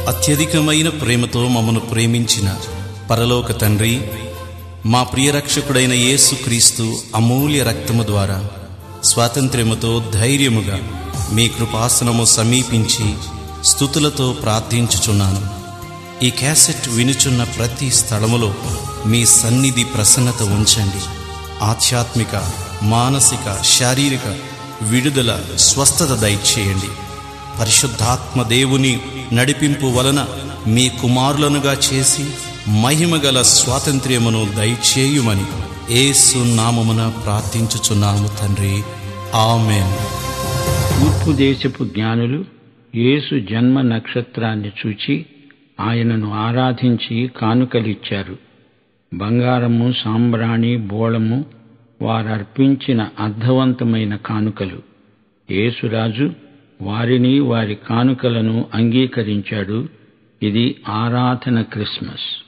అత్యధికమైన ప్రేమతో మమ్మను ప్రేమించిన పరలోక తండ్రి మా ప్రియరక్షకుడైన యేసుక్రీస్తు అమూల్య రక్తము ద్వారా స్వాతంత్ర్యముతో ధైర్యముగా మీ కృపాసనము సమీపించి స్థుతులతో ప్రార్థించుచున్నాను ఈ క్యాసెట్ వినుచున్న ప్రతి స్థలములో మీ సన్నిధి ప్రసన్నత ఉంచండి ఆధ్యాత్మిక మానసిక శారీరక విడుదల స్వస్థత దయచేయండి పరిశుద్ధాత్మ దేవుని నడిపింపు వలన మీ కుమారులనుగా చేసి మహిమగల స్వాతంత్ర్యమును దయచేయుమని ఏసు నామమున ప్రార్థించుచున్నాము తండ్రి ఆమెన్ తూర్పు దేశపు జ్ఞానులు యేసు జన్మ నక్షత్రాన్ని చూచి ఆయనను ఆరాధించి కానుకలిచ్చారు బంగారము సాంబ్రాణి బోళము వారర్పించిన అర్థవంతమైన కానుకలు యేసురాజు వారిని వారి కానుకలను అంగీకరించాడు ఇది ఆరాధన క్రిస్మస్